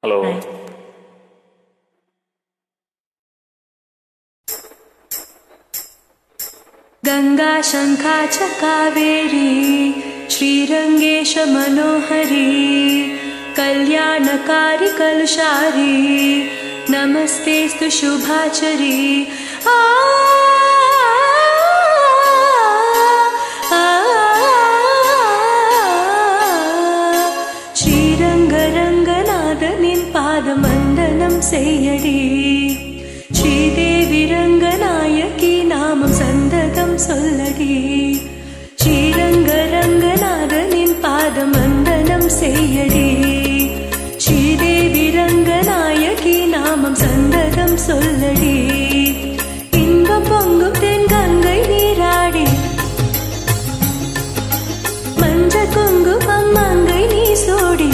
hello Ganga शङ्खा च कावेरी श्रीरङ्गेश मनोहरी कल्याणकारि कलुषारी नमस्तेस्तु शुभाचरी आ आ, ஸ்ரீரங்கரங்கநாதனின் பாதமந்தனம் செய்யடி ஸ்ரீதேவி ரங்கநாயகி நாமம் சந்ததம் சொல்லடி ஸ்ரீரங்கரங்கநாதனின் பாதமந்தனம் செய்யடி ஸ்ரீதேவி ரங்கநாயகி நாமம் சந்ததம் சொல்லடி இன்பம் பொங்கும் தென் கங்கை நீராடி மஞ்ச குங்குமம் மங்கை நீ சோடி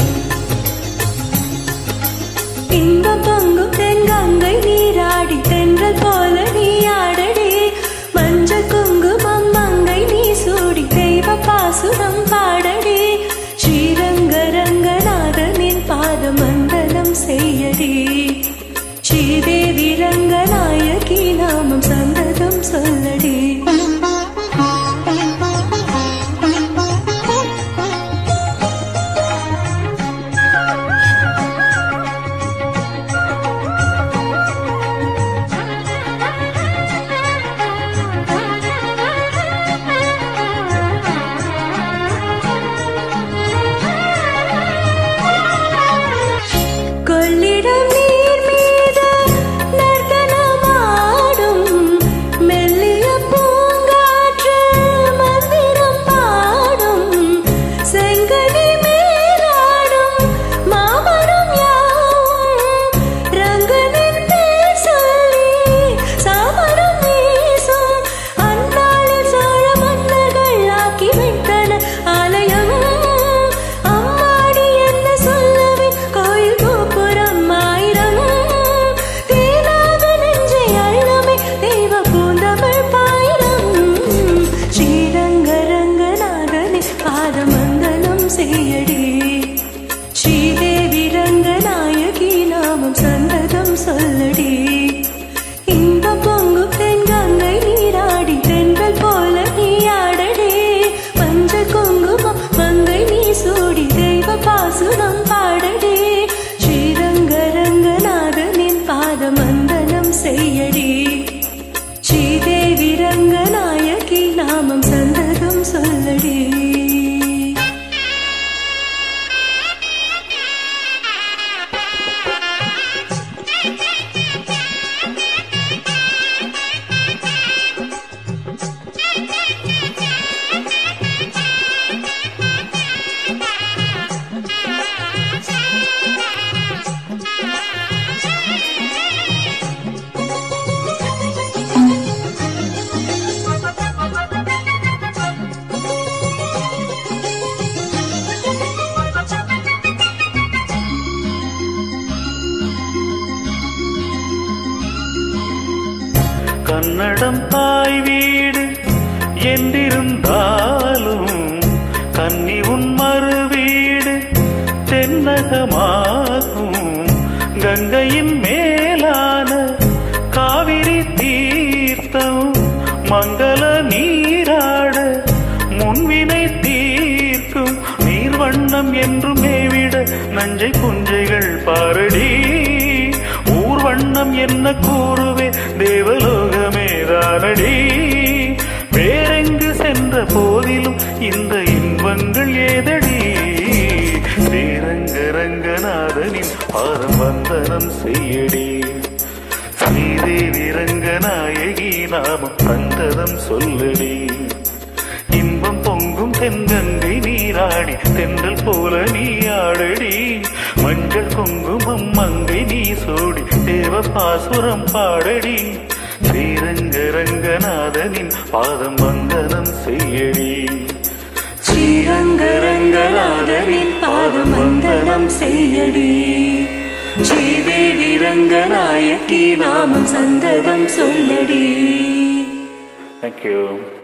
இன்பம் பொங்கும் தென் கங்கை நீராடி தென்றல் போல நீ ஆடடி மஞ்ச குங்குமம் மங்கை நீ சூடி தெய்வ பாசுரம் பாடடி ஸ்ரீரங்க ரங்கநாதனின் பாதமந்தனம் செய்யடி ஸ்ரீதேவி ரங்கநாயகி நாமம் சந்ததம் சொல்லடி கொள்ளிடம் நீர் மீது நர்த்தனமாடும் மெல்லிய பூங்காற்று மந்திரம் பாடும் செங்கனி மேலாடும் மாமரம் யாவும் ரங்கனின் பேர் சொல்லி சாமரம் வீசும் அந்நாளில் சோழ மன்னர்கள் ஆக்கி வைத்தன ஆலயம் அம்மாடி என்ன சொல்லவே கோயில் கோபுரம் ஆயிரம் தேனாக நெஞ்சை அள்ளமே தெய்வ பூந்தமிழ் பாயிரம் ஸ்ரீரங்க ரங்கநாதனே பாதமங்கலம் செய்யடி ஸ்ரீதேவி ரங்கநாயகி நாமம் சந்ததம் சொல்லடி இன்பம் பொங்கும் தென் கங்கை நீராடி தென்றல் போல நீ ஆடடி மஞ்ச குங்குமம் மங்கை நீ சூடி தெய்வ பாசுரம் பாடடி ஸ்ரீரங்க ரங்கநாதனின் பாதமந்தனம் செய்யடி ஸ்ரீதேவி ரங்கநாயகி நாமம் சந்ததம் சொல்லடி கன்னடம் தாய் வீடு என்றிருந்தாலும் கன்னி உன் மறு வீடு தென்னகமாகும் கங்கையின் மேலான காவிரி தீர்த்தம் மங்கள நீராட முன்வினை தீர்க்கும் நீர்வண்ணம் என்றும் மேவிட நஞ்சை புஞ்சைகள் பாரடி ஊர்வண்ணம் என்ன கூறுவே தேவலோகமே தானடி வேறெங்கு சென்ற போதிலும் இந்த இன்பங்கள் ஏதடி ஸ்ரீரங்க ரங்கநாதனின் பாதம் வந்தனம் செய்யடி ஸ்ரீதேவி ரங்கநாயகி நாமம் சந்ததம் சொல்லடி இன்பம் பொங்கும் தென்கங்கை நீராடி தென்றல் போல நீ ஆடடி மஞ்சள் குங்குமம் மங்கை நீ சோடி தேவ பாசுரம் பாடடி ஸ்ரீரங்க ரங்கநாதனின் பாதம் வந்தனம் செய்யடி ஸ்ரீரங்க ரங்கநாதனின் பாதமந்தனம் செய்யடி ஸ்ரீதேவி ரங்கநாயகி நாமம் சந்ததம் சொல்லடி தேங்க்யூ